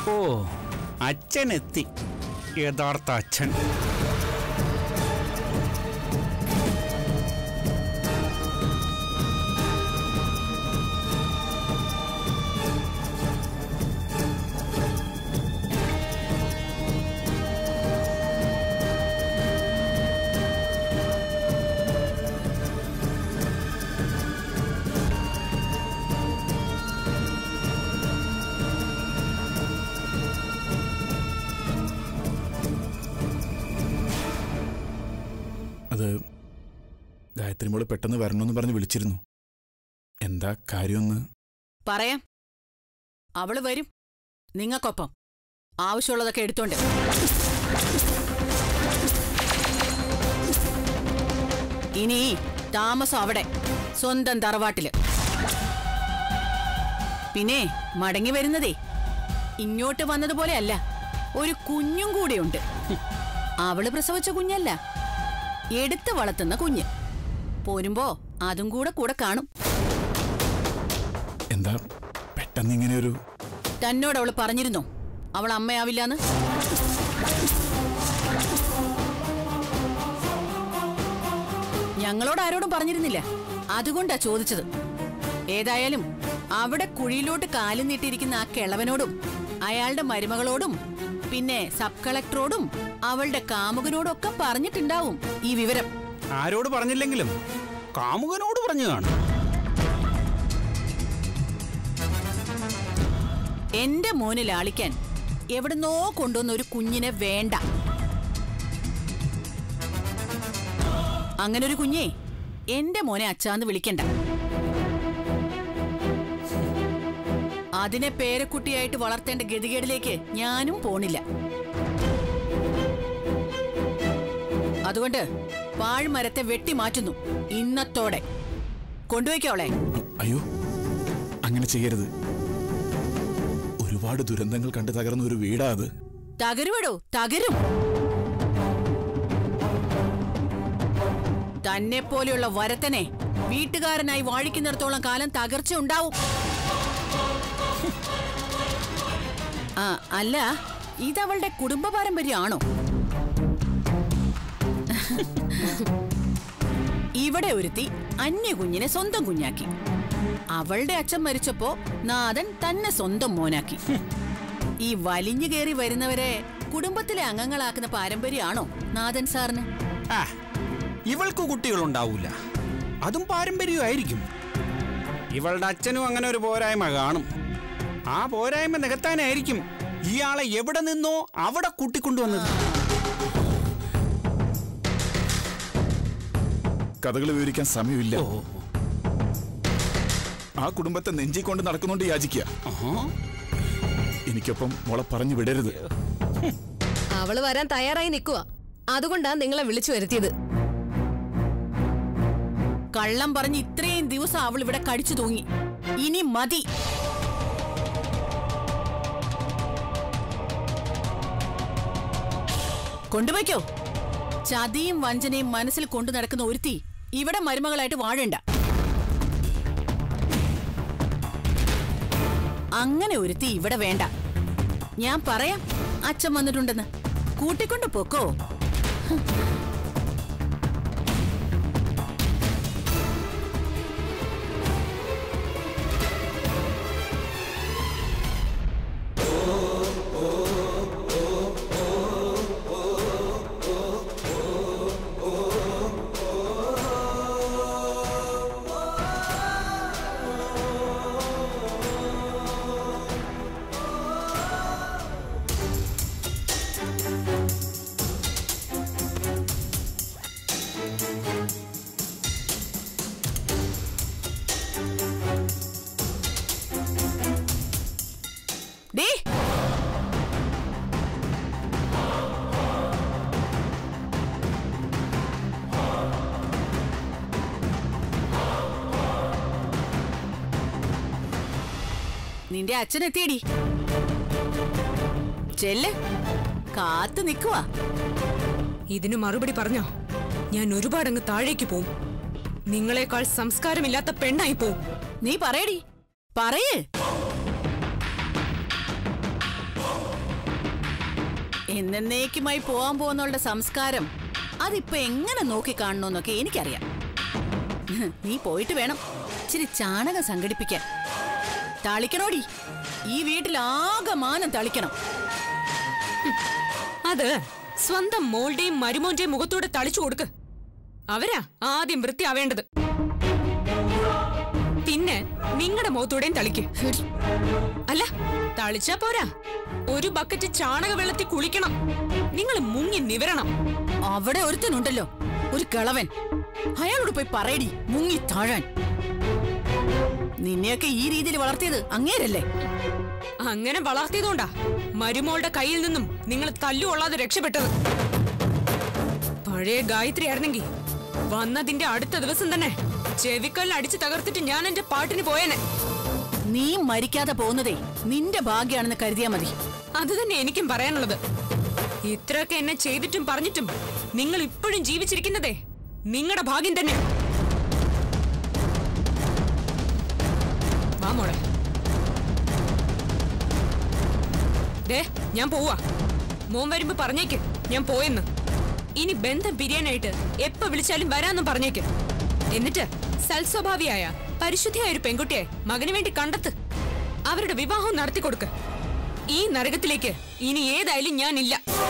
ഓ അച്ഛനെത്തി യഥാർത്ഥ അച്ഛൻ അത് ഗായത്രി മോള് പെട്ടെന്ന് വരണമെന്ന് പറഞ്ഞ് വിളിച്ചിരുന്നു എന്താ കാര്യമൊന്ന് പറയാം അവള് വരും നിങ്ങൾക്കൊപ്പം ആവശ്യമുള്ളതൊക്കെ എടുത്തോണ്ട് ഇനി താമസം അവിടെ സ്വന്തം തറവാട്ടില് പിന്നെ മടങ്ങി വരുന്നതേ ഇങ്ങോട്ട് വന്നതുപോലെയല്ല ഒരു കുഞ്ഞും കൂടെയുണ്ട് അവള് പ്രസവിച്ച കുഞ്ഞല്ല എടുത്ത് വളർത്തുന്ന കുഞ്ഞ് പോരുമ്പോ അതും കൂടെ കൂടെ കാണും എന്താ പെട്ടെന്ന് ഇങ്ങനെ ഒരു തന്നോട് അവള് പറഞ്ഞിരുന്നോ അവൾ അമ്മയാവില്ലാന്ന് ഞങ്ങളോട് ആരോടും പറഞ്ഞിരുന്നില്ല അതുകൊണ്ടാ ചോദിച്ചത് ഏതായാലും അവിടെ കുഴിയിലോട്ട് കാലും നീട്ടിയിരിക്കുന്ന ആ കിളവനോടും അയാളുടെ മരുമകളോടും പിന്നെ സബ് കളക്ടറോടും അവളുടെ കാമുകനോടും ഒക്കെ പറഞ്ഞിട്ടുണ്ടാവും ഈ വിവരം ആരോട് പറഞ്ഞില്ലെങ്കിലും കാമുകനോട് പറഞ്ഞു കാണും എന്റെ മോന് ലാളിക്കാൻ എവിടുന്നോ കൊണ്ടുവന്ന ഒരു കുഞ്ഞിനെ വേണ്ട അങ്ങനെ ഒരു കുഞ്ഞേ എന്റെ മോനെ അച്ചാന്ന് വിളിക്കണ്ട അതിനെ പേരക്കുട്ടിയായിട്ട് വളർത്തേണ്ട ഗതികേടിലേക്ക് ഞാനും പോണില്ല അതുകൊണ്ട് പാഴ്മരത്തെ വെട്ടിമാറ്റുന്നു ഇന്നത്തോടെ കൊണ്ടുവയ്ക്കോളെ അയ്യോ അങ്ങനെ ചെയ്യരുത് ഒരുപാട് ദുരന്തങ്ങൾ കണ്ടു തകർന്ന ഒരു വീടാ അത് തകരുവടോ തകരും തന്നെ പോലെയുള്ള വരത്തനെ വീട്ടുകാരനായി വാഴിക്കുന്നിടത്തോളം കാലം തകർച്ച ഉണ്ടാവും ആ അല്ല ഇതവളുടെ കുടുംബ പാരമ്പര്യമാണോ ഇവിടെ ഒരുത്തി അന്യ കുഞ്ഞിനെ സ്വന്തം കുഞ്ഞാക്കി അവളുടെ അച്ഛൻ മരിച്ചപ്പോ നാഥൻ തന്നെ സ്വന്തം മോനാക്കി ഈ വലിഞ്ഞു കയറി വരുന്നവരെ കുടുംബത്തിലെ അംഗങ്ങളാക്കുന്ന പാരമ്പര്യമാണോ നാഥൻ സാറിന് ആ ഇവൾക്ക് കുട്ടികളുണ്ടാവൂല അതും പാരമ്പര്യമായിരിക്കും ഇവളുടെ അച്ഛനും അങ്ങനെ ഒരു പോരായ്മ കാണും ആ പോരായ്മ നികത്താനായിരിക്കും ഇയാളെ എവിടെ നിന്നോ അവിടെ കൂട്ടിക്കൊണ്ടുവന്നത് കഥകൾ വിവരിക്കാൻ സമയമില്ല ആ കുടുംബത്തെ നെഞ്ചി കൊണ്ട് നടക്കുന്നുണ്ട് യാചിക്കുക ആഹാ. എനിക്കൊപ്പം മോളെ പറഞ്ഞു വിടരുത് അവള് വരാൻ തയ്യാറായി നിൽക്കുക അതുകൊണ്ടാ നിങ്ങളെ വിളിച്ചു വരുത്തിയത് കള്ളം പറഞ്ഞ് ഇത്രയും ദിവസം അവൾ ഇവിടെ കടിച്ചു തൂങ്ങി ഇനി മതി കൊണ്ടുപോയിക്കോ ചതിയും വഞ്ചനയും മനസ്സിൽ കൊണ്ടു നടക്കുന്ന ഒരുത്തി ഇവിടെ മരുമകളായിട്ട് വാഴണ്ട അങ്ങനെ ഒരുത്തി ഇവിടെ വേണ്ട ഞാൻ പറയാം അച്ഛൻ വന്നിട്ടുണ്ടെന്ന് കൂട്ടിക്കൊണ്ട് പോക്കോ ഡേ നിന്റെ അച്ഛൻ എത്തിയടി ചെല്ല് കാത്തു നിക്കുവാ ഇതിന് മറുപടി പറഞ്ഞോ ഞാൻ ഒരുപാടങ്ങ് താഴേക്ക് പോവും നിങ്ങളെക്കാൾ സംസ്കാരമില്ലാത്ത പെണ്ണായി പോവും നീ പറയടി പറയേ എന്നേക്കുമായി പോവാൻ പോകുന്നവളുടെ സംസ്കാരം അതിപ്പോ എങ്ങനെ നോക്കി കാണണമെന്നൊക്കെ എനിക്കറിയാം ഹ്, നീ പോയിട്ട് വേണം ഇച്ചിരി ചാണകം സംഘടിപ്പിക്കാൻ തളിക്കണോടി ഈ വീട്ടിൽ ആകെ മാനം തളിക്കണം അത് സ്വന്തം മോളുടെയും മരുമോന്റെയും മുഖത്തൂടെ തളിച്ചു കൊടുക്ക് അവരാ ആദ്യം വൃത്തിയാവേണ്ടത് പിന്നെ നിങ്ങളുടെ മുഖത്തൂടെയും തളിക്ക് അല്ല തളിച്ചാ പോരാ ഒരു ബക്കറ്റ് ചാണക വെള്ളത്തിൽ കുളിക്കണം നിങ്ങൾ മുങ്ങി നിവരണം അവിടെ ഒരുത്തനുണ്ടല്ലോ ഒരു കിളവൻ അയാളോട് പോയി പറയടി മുങ്ങി താഴാൻ നിന്നെയൊക്കെ ഈ രീതിയിൽ വളർത്തിയത് അങ്ങേരല്ലേ അങ്ങനെ വളർത്തിയതുകൊണ്ടാ മരുമോളുടെ കയ്യിൽ നിന്നും നിങ്ങൾ തല്ലുകൊള്ളാതെ രക്ഷപ്പെട്ടത് പഴയ ഗായത്രി ആയിരുന്നെങ്കിൽ വന്നതിന്റെ അടുത്ത ദിവസം തന്നെ ചെവിക്കല്ല് അടിച്ചു തകർത്തിട്ട് ഞാൻ എന്റെ പാട്ടിന് പോയേനെ നീ മരിക്കാതെ പോകുന്നതേ നിന്റെ ഭാഗ്യാണെന്ന് കരുതിയാ മതി അത് തന്നെ എനിക്കും പറയാനുള്ളത് ഇത്രയൊക്കെ എന്നെ ചെയ്തിട്ടും പറഞ്ഞിട്ടും നിങ്ങൾ ഇപ്പോഴും ജീവിച്ചിരിക്കുന്നതേ നിങ്ങളുടെ ഭാഗ്യം തന്നെ വാ മോളെ ദേ ഞാൻ പോവാ മോൻ വരുമ്പോ പറഞ്ഞേക്ക് ഞാൻ പോയെന്ന് ഇനി ബന്ധം പിരിയാനായിട്ട് എപ്പോ വിളിച്ചാലും വരാന്നും പറഞ്ഞേക്ക് എന്നിട്ട് സൽസ്വഭാവിയായ പരിശുദ്ധിയായ ഒരു പെൺകുട്ടിയെ മകന് വേണ്ടി കണ്ടെത്ത് അവരുടെ വിവാഹം നടത്തി കൊടുക്ക് ഈ നരകത്തിലേക്ക് ഇനി ഏതായാലും ഞാനില്ല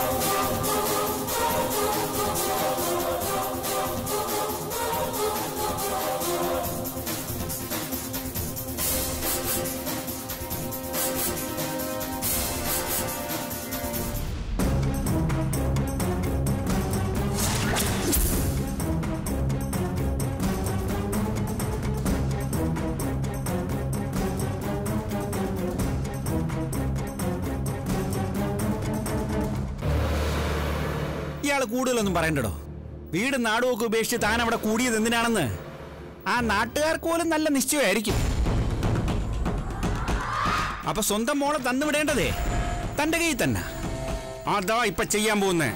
ഇയാള് കൂടുതലൊന്നും പറയണ്ടടോ വീട് നാടുമൊക്കെ ഉപേക്ഷിച്ച് താൻ അവിടെ കൂടിയത് എന്തിനാണെന്ന് ആ നാട്ടുകാർക്ക് പോലും നല്ല നിശ്ചയമായിരിക്കും അപ്പൊ സ്വന്തം മോളെ തന്നുവിടേണ്ടതേ തന്റെ കയ്യിൽ തന്നെ അതാ ഇപ്പൊ ചെയ്യാൻ പോകുന്നേ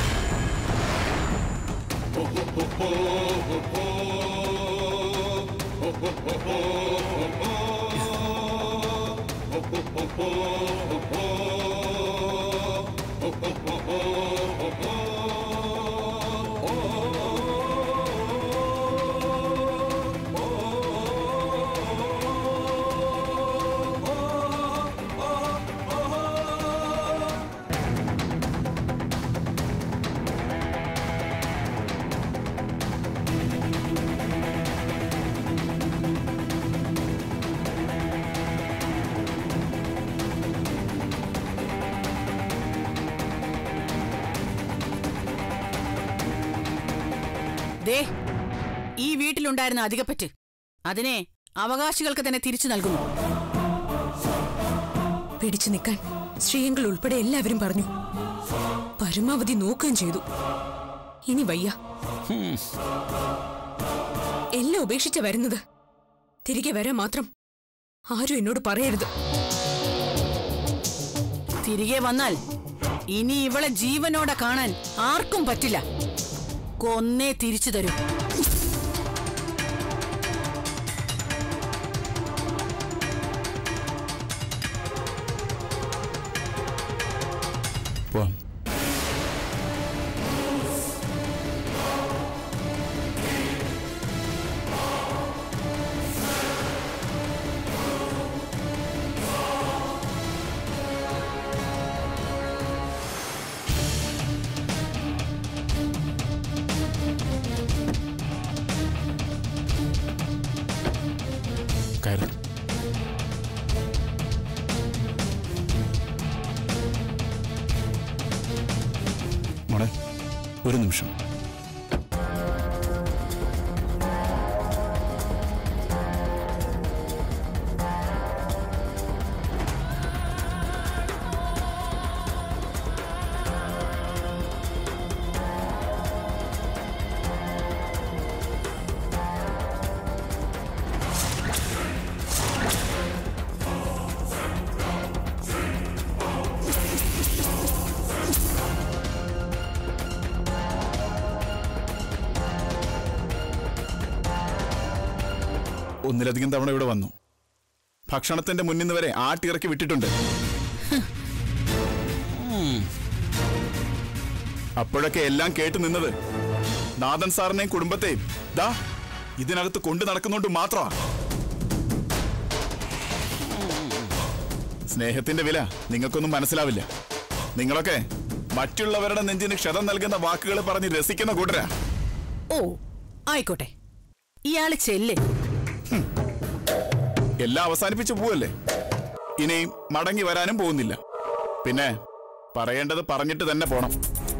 ദേ ഈ വീട്ടിലുണ്ടായിരുന്ന അധികപ്പറ്റ് അതിനെ അവകാശികൾക്ക് തന്നെ തിരിച്ചു നൽകുന്നു പിടിച്ചു നിൽക്കാൻ ശ്രീയങ്കൾ ഉൾപ്പെടെ എല്ലാവരും പറഞ്ഞു പരമാവധി നോക്കുകയും ചെയ്തു ഇനി വയ്യ എല്ലാം ഉപേക്ഷിച്ച വരുന്നത് തിരികെ വരാൻ മാത്രം ആരും എന്നോട് പറയരുത് തിരികെ വന്നാൽ ഇനി ഇവളെ ജീവനോടെ കാണാൻ ആർക്കും പറ്റില്ല കൊന്നേ തിരിച്ചു തരൂ പോവാം കയറി മോളെ ഒരു നിമിഷം ഒന്നിലധികം തവണ ഇവിടെ വന്നു ഭക്ഷണത്തിന്റെ മുന്നിൽ നിന്ന് വരെ ആട്ടിറക്കി വിട്ടിട്ടുണ്ട് അപ്പോഴൊക്കെ എല്ലാം കേട്ടു നിന്നത് നാഥൻ സാറിനെയും കുടുംബത്തെയും ദാ ഇതിനകത്ത് കൊണ്ടു നടക്കുന്നോണ്ട് മാത്രമാ സ്നേഹത്തിന്റെ വില നിങ്ങൾക്കൊന്നും മനസ്സിലാവില്ല നിങ്ങളൊക്കെ മറ്റുള്ളവരുടെ നെഞ്ചിന് ക്ഷതം നൽകുന്ന വാക്കുകൾ പറഞ്ഞ് രസിക്കുന്ന കൂട്ടരാ ഓ ആയിക്കോട്ടെ ഇയാള് ചെല്ല് എല്ലാം അവസാനിപ്പിച്ചു പോവല്ലേ ഇനി മടങ്ങി വരാനും പോകുന്നില്ല പിന്നെ പറയേണ്ടത് പറഞ്ഞിട്ട് തന്നെ പോണം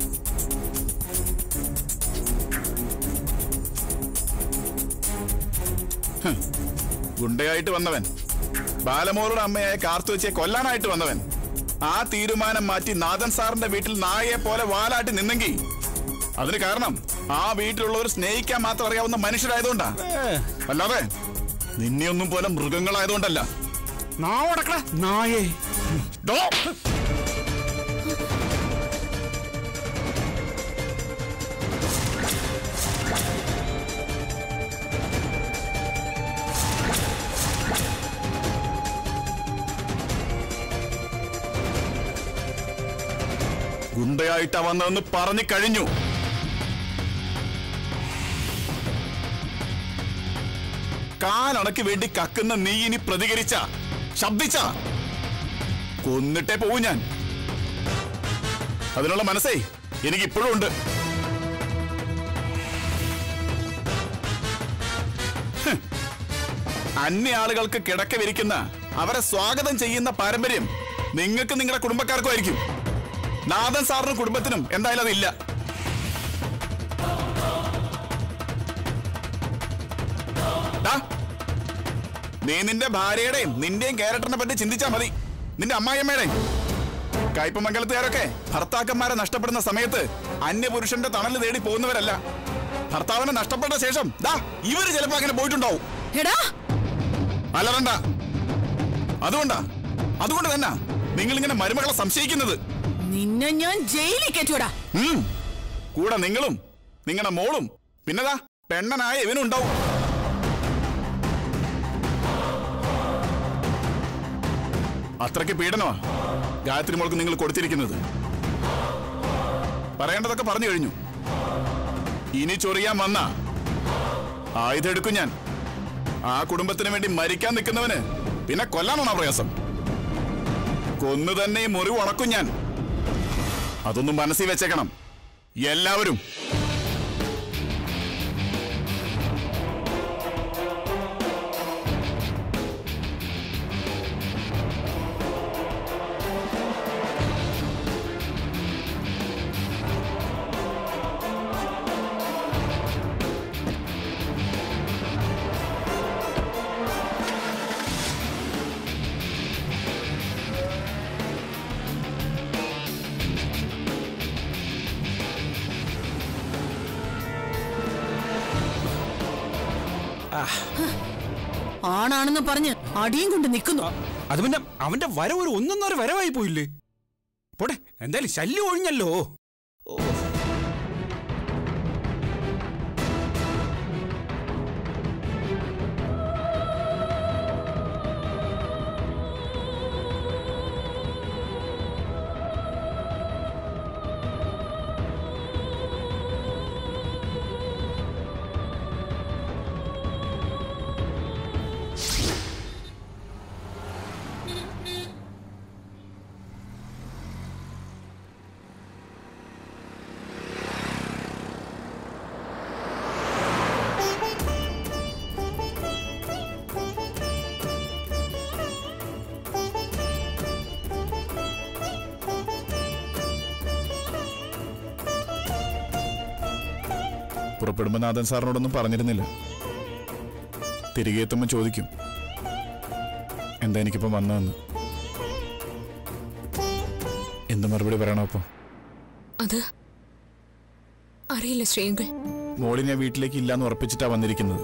ഹ്, ഗുണ്ടയായിട്ട് വന്നവൻ ബാലമോളുടെ അമ്മയായ കാർത്തുവച്ചയെ കൊല്ലാനായിട്ട് വന്നവൻ ആ തീരുമാനം മാറ്റി നാഥൻ സാറിന്റെ വീട്ടിൽ നായയെ പോലെ വാലാട്ടി നിന്നെങ്കിൽ അതിന് കാരണം ആ വീട്ടിലുള്ളവർ സ്നേഹിക്കാൻ മാത്രം അറിയാവുന്ന മനുഷ്യരായതുകൊണ്ടാ അല്ലാതെ നിന്നെയൊന്നും പോലെ മൃഗങ്ങളായതുകൊണ്ടല്ല നാവടക്കട നായേ ഡോ! ഗുണ്ടയായിട്ടാ വന്നതെന്ന് പറഞ്ഞു കഴിഞ്ഞു കാലണക്ക് വേണ്ടി കക്കുന്ന നീ ഇനി പ്രതികരിച്ച ശബ്ദിച്ച കൊന്നിട്ടേ പോവും ഞാൻ അതിനുള്ള മനസ്സേ എനിക്ക് ഇപ്പോഴും ഉണ്ട് ഹ്. അന്യ ആളുകൾക്ക് കിടക്ക വിരിക്കുന്ന അവരെ സ്വാഗതം ചെയ്യുന്ന പാരമ്പര്യം നിങ്ങൾക്ക് നിങ്ങളുടെ കുടുംബക്കാർക്കും ആയിരിക്കും നാഥൻ സാറിനും കുടുംബത്തിനും എന്തായാലും അതില്ല ദാ, നീ നിന്റെ ഭാര്യയുടെയും നിന്റെയും ക്യാരക്ടറിനെ പറ്റി ചിന്തിച്ചാ മതി നിന്റെ അമ്മായിയമ്മയുടെയും കയ്പമംഗലത്തുകാരൊക്കെ ഭർത്താക്കന്മാരെ നഷ്ടപ്പെടുന്ന സമയത്ത് അന്യപുരുഷന്റെ തണല് തേടി പോകുന്നവരല്ല ഭർത്താവിനെ നഷ്ടപ്പെട്ട ശേഷം ദാ ഇവര് ചിലപ്പോ അങ്ങനെ പോയിട്ടുണ്ടാവും എടാ അലറണ്ട അതുകൊണ്ടാ അതുകൊണ്ട് തന്നെ നിങ്ങൾ ഇങ്ങനെ മരുമകളെ സംശയിക്കുന്നത് നിന്നെ ഞാൻ ജയിലിൽ കയറ്റൂടാ ഉം. കൂടെ നിങ്ങളും നിങ്ങളുടെ മോളും പിന്നെതാ പെണ്ണനായ ഇവനും ഉണ്ടാവും അത്രയ്ക്ക് പീഡനമാ ഗായത്രി മോൾക്ക് നിങ്ങൾ കൊടുത്തിരിക്കുന്നത് പറയേണ്ടതൊക്കെ പറഞ്ഞു കഴിഞ്ഞു ഇനി ചൊറിയാൻ വന്ന ആയുധം എടുക്കും ഞാൻ ആ കുടുംബത്തിന് വേണ്ടി മരിക്കാൻ നിൽക്കുന്നവന് പിന്നെ കൊല്ലാനാണോ പ്രയാസം കൊന്നു തന്നെ ഈ മുറിവ് ഉണക്കും ഞാൻ അതൊന്നും മനസ്സിൽ വെച്ചേക്കണം എല്ലാവരും ആണാണെന്ന് പറഞ്ഞ് അടിയും കൊണ്ട് നിൽക്കുന്നു അത് പിന്നെ അവന്റെ വരവ് ഒരു ഒന്നൊന്നര വരവായി പോയില്ലേ പോട്ടെ എന്തായാലും ശല്യം ഒഴിഞ്ഞല്ലോ ഓ. പുറപ്പെടുമ്പോൾ നാഥൻ സാറിനോടൊന്നും പറഞ്ഞിരുന്നില്ല തിരികെ എത്തുമ്പോൾ ചോദിക്കും എന്താ എനിക്കിപ്പം വന്നതെന്ന് എന്ത് മറുപടി പറയണോ അപ്പൊ അത് അറിയില്ല ശ്രീയങ്കൾ മോളിനെ വീട്ടിലേക്ക് ഇല്ലാന്ന് ഉറപ്പിച്ചിട്ടാ വന്നിരിക്കുന്നത്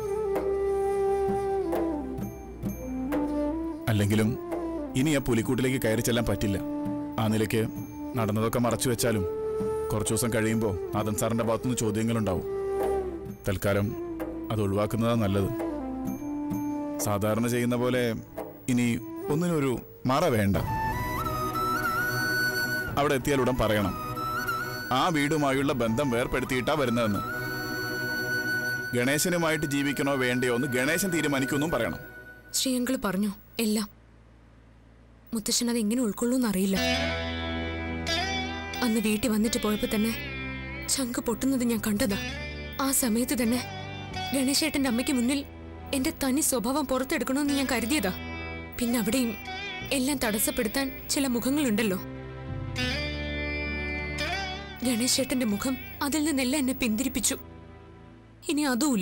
അല്ലെങ്കിലും ഇനി ആ പുലിക്കൂട്ടിലേക്ക് കയറി ചെല്ലാൻ പറ്റില്ല ആ നിലയ്ക്ക് നടന്നതൊക്കെ മറച്ചു വെച്ചാലും കുറച്ചു ദിവസം കഴിയുമ്പോൾ നാഥൻ സാറിന്റെ ഭാഗത്തുനിന്ന് ചോദ്യങ്ങളുണ്ടാവും തൽക്കാലം അത് ഒഴിവാക്കുന്നതാ നല്ലത് സാധാരണ ചെയ്യുന്ന പോലെ ഇനി ഒന്നിനൊരു മറ വേണ്ട അവിടെ എത്തിയാൽ ഉടൻ പറയണം ആ വീടുമായുള്ള ബന്ധം വേർപ്പെടുത്തിയിട്ടാ വരുന്നതെന്ന് ഗണേശനുമായിട്ട് ജീവിക്കണോ വേണ്ടയോ എന്ന് ഗണേശൻ തീരുമാനിക്കുമെന്നും പറയണം ശ്രീയങ്കിൾ പറഞ്ഞു എല്ലാം മുത്തശ്ശൻ അത് എങ്ങനെ ഉൾക്കൊള്ളൂന്ന് അറിയില്ല അന്ന് വീട്ടിൽ വന്നിട്ട് പോയപ്പോ തന്നെ ചങ്ക് പൊട്ടുന്നത് ഞാൻ കണ്ടതാ ആ സമയത്ത് തന്നെ ഗണേശേട്ടന്റെ അമ്മയ്ക്ക് മുന്നിൽ എന്റെ തനി സ്വഭാവം പുറത്തെടുക്കണമെന്ന് ഞാൻ കരുതിയതാ പിന്നെ അവിടെയും എല്ലാം തടസ്സപ്പെടുത്താൻ ചില മുഖങ്ങളുണ്ടല്ലോ ഗണേശേട്ടന്റെ മുഖം അതിൽ നിന്നെല്ലാം എന്നെ പിന്തിരിപ്പിച്ചു ഇനി അതുമില്ല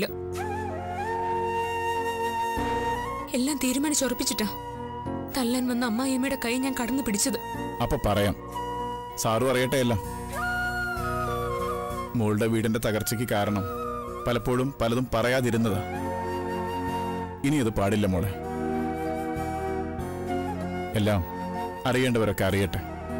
എല്ലാം തീരുമാനിച്ചുറപ്പിച്ചിട്ടാ തല്ലാൻ വന്ന അമ്മായിയമ്മയുടെ കൈ ഞാൻ കടന്നു പിടിച്ചത് അപ്പൊ പറയാം സാറു അറിയട്ടെ എല്ലാം മോളുടെ വീടിന്റെ തകർച്ചയ്ക്ക് കാരണം പലപ്പോഴും പലതും പറയാതിരുന്നതാ ഇനി അത് പാടില്ല മോളെ എല്ലാം അറിയേണ്ടവരൊക്കെ അറിയട്ടെ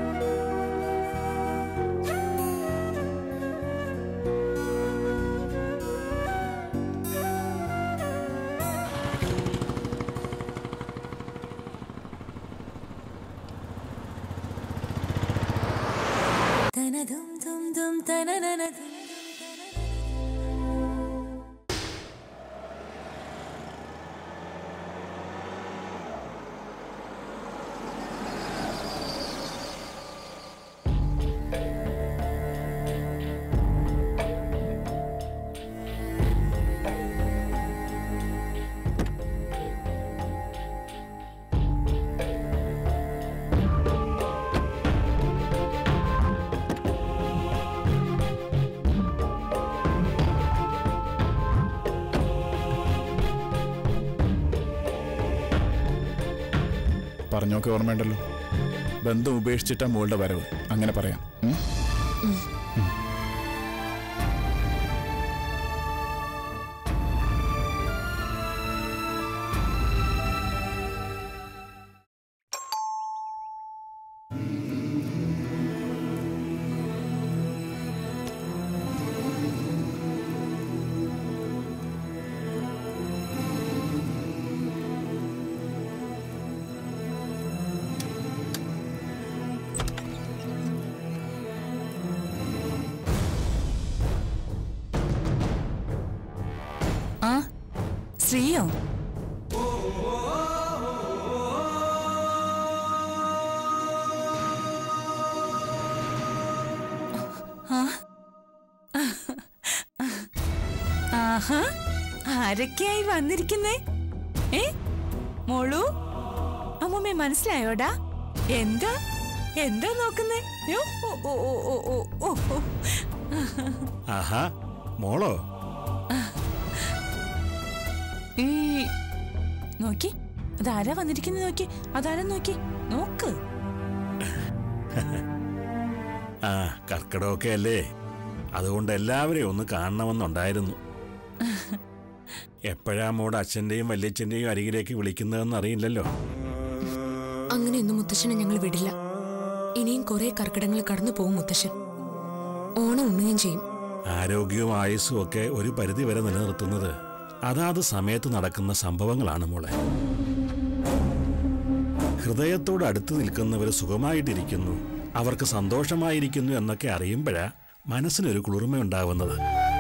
പറഞ്ഞൊക്കെ ഓർമ്മയുണ്ടല്ലോ ബന്ധം ഉപേക്ഷിച്ചിട്ടാ മോളുടെ വരവ് അങ്ങനെ പറയാം ഉം? ആ ശ്രീയോ ആ. ആഹാ ആരൊക്കെയായി വന്നിരിക്കുന്നേ ഏ മോളു അമ്മമ്മേ മനസ്സിലായോടാ എന്താ എന്താ നോക്കുന്നേ യ്യോ, ഓ ഓ ഓ ഓ ഓ ഓ ഓ ആഹാ മോളോ ഈ നോക്കി അതാരാ വന്നിരിക്കുന്നത് നോക്കി അതാരാ നോക്കി നോക്ക് ആ കർക്കിടകമൊക്കെ അല്ലേ അതുകൊണ്ട് എല്ലാവരെയും ഒന്ന് കാണണമെന്നുണ്ടായിരുന്നു എപ്പോഴാ മോടെ അച്ഛൻ്റെയും വല്യച്ഛൻ്റെയും അരികിലേക്ക് വിളിക്കുന്നതെന്ന് അറിയില്ലല്ലോ അങ്ങനെയൊന്നും മുത്തശ്ശനെ ഞങ്ങൾ വിടില്ല ഇനിയും കുറെ കർക്കിടങ്ങൾ കടന്നു പോകും മുത്തശ്ശൻ ഓണം ഉണ്ണുകയും ചെയ്യും ആരോഗ്യവും ആയുസ്സും ഒക്കെ ഒരു പരിധി വരെ നിലനിർത്തുന്നത് അതാത് സമയത്ത് നടക്കുന്ന സംഭവങ്ങളാണ് മോളെ ഹൃദയത്തോട് അടുത്ത് നിൽക്കുന്നവർ സുഖമായിട്ടിരിക്കുന്നു അവർക്ക് സന്തോഷമായിരിക്കുന്നു എന്നൊക്കെ അറിയുമ്പോഴാ മനസ്സിനൊരു കുളിർമയുണ്ടാവുന്നത്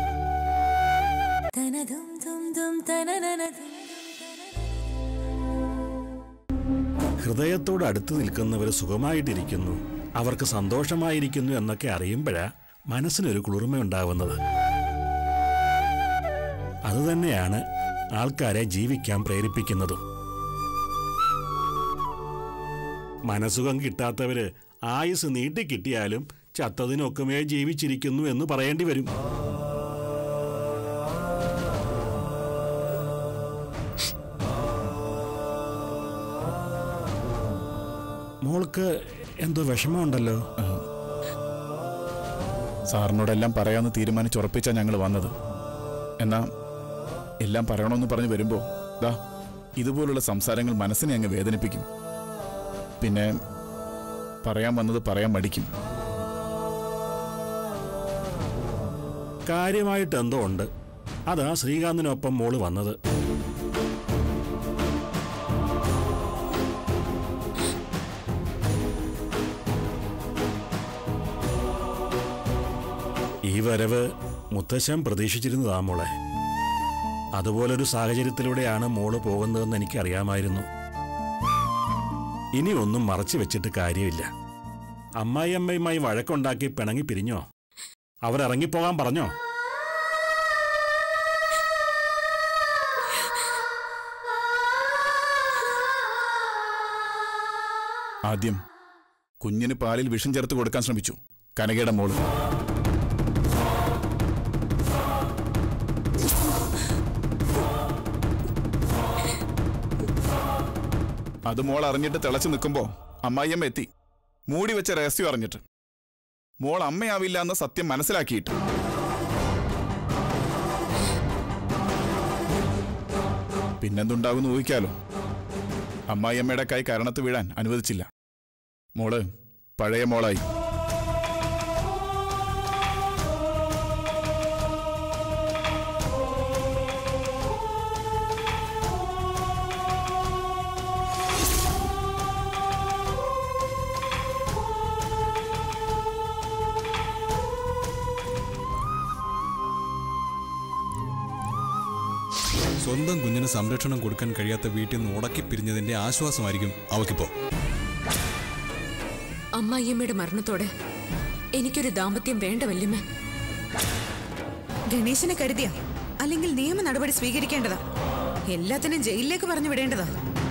ഹൃദയത്തോട് അടുത്ത് നിൽക്കുന്നവർ സുഖമായിട്ടിരിക്കുന്നു അവർക്ക് സന്തോഷമായിരിക്കുന്നു എന്നൊക്കെ അറിയുമ്പോഴാ മനസ്സിനൊരു കുളിർമയുണ്ടാവുന്നത് അതുതന്നെയാണ് ആൾക്കാരെ ജീവിക്കാൻ പ്രേരിപ്പിക്കുന്നതും മനസുഖം കിട്ടാത്തവര് ആയുസ് നീട്ടിക്കിട്ടിയാലും ചത്തതിനൊക്കുമേ ജീവിച്ചിരിക്കുന്നു എന്ന് പറയേണ്ടി വരും മോൾക്ക് എന്തോ വിഷമമുണ്ടല്ലോ സാറിനോടെല്ലാം പറയാമെന്ന് തീരുമാനിച്ചുറപ്പിച്ചാ ഞങ്ങൾ വന്നത് എന്നാ എല്ലാം പറയണമെന്ന് പറഞ്ഞ് വരുമ്പോ ദാ ഇതുപോലുള്ള സംസാരങ്ങൾ മനസ്സിനെ അങ്ങ് വേദനിപ്പിക്കും പിന്നെ പറയാൻ വന്നത് പറയാൻ മടിക്കും കാര്യമായിട്ട് എന്തോ ഉണ്ട് അതാ ശ്രീകാന്തിനൊപ്പം മോള് വന്നത് ഈ വരവ് മുത്തശ്ശൻ പ്രതീക്ഷിച്ചിരുന്നതാ മോളെ അതുപോലൊരു സാഹചര്യത്തിലൂടെയാണ് മോള് പോകുന്നതെന്ന് എനിക്കറിയാമായിരുന്നു ഇനി ഒന്നും മറച്ചു വെച്ചിട്ട് കാര്യമില്ല അമ്മായി അമ്മയുമായി വഴക്കുണ്ടാക്കി പിണങ്ങി പിരിഞ്ഞോ അവരിറങ്ങിപ്പോകാൻ പറഞ്ഞോ ആദ്യം കുഞ്ഞിന് പാലിൽ വിഷം ചേർത്ത് കൊടുക്കാൻ ശ്രമിച്ചു കനകയുടെ മോള് അത് മോൾ അറിഞ്ഞിട്ട് തിളച്ചു നിൽക്കുമ്പോ അമ്മായിയമ്മ എത്തി മൂടി വെച്ച രഹസ്യം അറിഞ്ഞിട്ട് മോൾ അമ്മയാവില്ല എന്ന് സത്യം മനസ്സിലാക്കിയിട്ട് പിന്നെന്തുണ്ടാകുമെന്ന് ഊഹിക്കാലോ അമ്മായിയമ്മയുടെ കൈ കരണത്ത് വീഴാൻ അനുവദിച്ചില്ല മോള് പഴയ മോളായി സ്വന്തം കുഞ്ഞിന് സംരക്ഷണം കൊടുക്കാൻ കഴിയാത്ത വീട്ടിൽ നിന്ന് ഉടക്കി പിരിഞ്ഞതിന്റെ ആശ്വാസമായിരിക്കും അവക്കിപ്പോ അമ്മായിയമ്മയുടെ മരണത്തോടെ എനിക്കൊരു ദാമ്പത്യം വേണ്ട വല്യമ്മ ഗണേശനെ കരുതിയ അല്ലെങ്കിൽ നിയമ നടപടി സ്വീകരിക്കേണ്ടതാ എല്ലാത്തിനും ജയിലിലേക്ക് പറഞ്ഞു വിടേണ്ടതാ